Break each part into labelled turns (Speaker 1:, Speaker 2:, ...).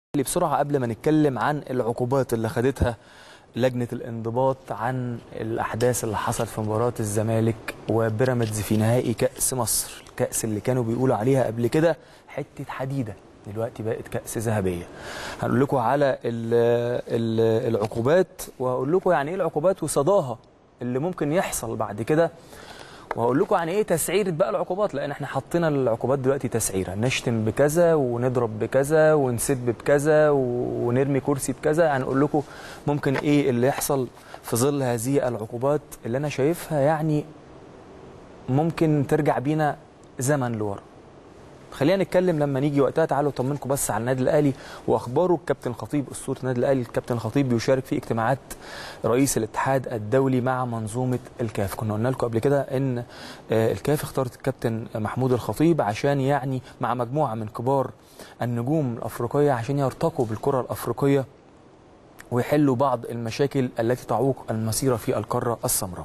Speaker 1: بسرعه قبل ما نتكلم عن العقوبات اللي خدتها لجنه الانضباط عن الاحداث اللي حصلت في مباراه الزمالك وبيراميدز في نهائي كاس مصر الكاس اللي كانوا بيقولوا عليها قبل كده حته حديده دلوقتي بقت كاس ذهبيه هنقول لكم على ال ال العقوبات وهقول لكم يعني ايه العقوبات وصداها اللي ممكن يحصل بعد كده وهقول لكم يعني ايه تسعيره بقى العقوبات لان احنا حطينا العقوبات دلوقتي تسعيره نشتم بكذا ونضرب بكذا ونسب بكذا ونرمي كرسي بكذا هنقول لكم ممكن ايه اللي يحصل في ظل هذه العقوبات اللي انا شايفها يعني ممكن ترجع بينا زمن لورا خلينا نتكلم لما نيجي وقتها تعالوا اطمنكم بس على النادي الاهلي واخباره الكابتن الخطيب اسطوره النادي الاهلي الكابتن الخطيب بيشارك في اجتماعات رئيس الاتحاد الدولي مع منظومه الكاف كنا قلنا لكم قبل كده ان الكاف اختارت الكابتن محمود الخطيب عشان يعني مع مجموعه من كبار النجوم الافريقيه عشان يرتقوا بالكره الافريقيه ويحلوا بعض المشاكل التي تعوق المسيره في القاره السمراء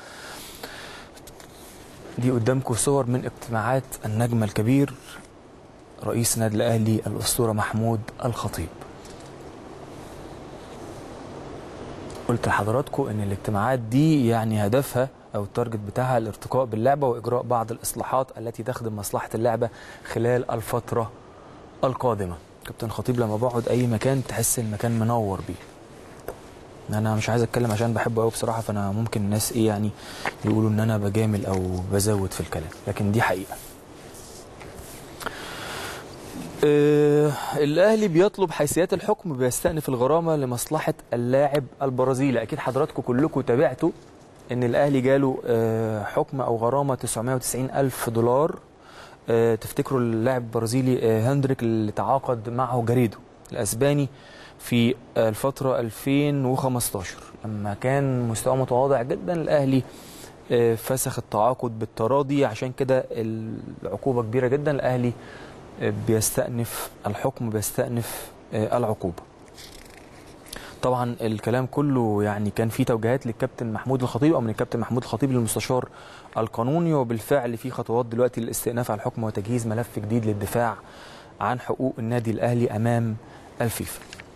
Speaker 1: دي قدامكم صور من اجتماعات النجم الكبير رئيس النادي الاهلي الاسطوره محمود الخطيب قلت لحضراتكم ان الاجتماعات دي يعني هدفها او التارجت بتاعها الارتقاء باللعبه واجراء بعض الاصلاحات التي تخدم مصلحه اللعبه خلال الفتره القادمه كابتن خطيب لما بقعد اي مكان تحس المكان منور بيه انا مش عايز اتكلم عشان بحبه قوي بصراحه فانا ممكن الناس ايه يعني يقولوا ان انا بجامل او بزود في الكلام لكن دي حقيقه آه الاهلي بيطلب حيثيات الحكم بيستأنف الغرامه لمصلحه اللاعب البرازيلي اكيد حضراتكم كلكم تابعتوا ان الاهلي جاله آه حكم او غرامه 990 الف دولار آه تفتكروا اللاعب البرازيلي آه هندريك اللي تعاقد معه جاريدو الاسباني في الفترة 2015 لما كان مستواه متواضع جدا الأهلي فسخ التعاقد بالتراضي عشان كده العقوبة كبيرة جدا الأهلي بيستأنف الحكم بيستأنف العقوبة طبعا الكلام كله يعني كان في توجيهات للكابتن محمود الخطيب او من الكابتن محمود الخطيب للمستشار القانوني وبالفعل في خطوات دلوقتي للاستئناف على الحكم وتجهيز ملف جديد للدفاع عن حقوق النادي الاهلي امام الفيفا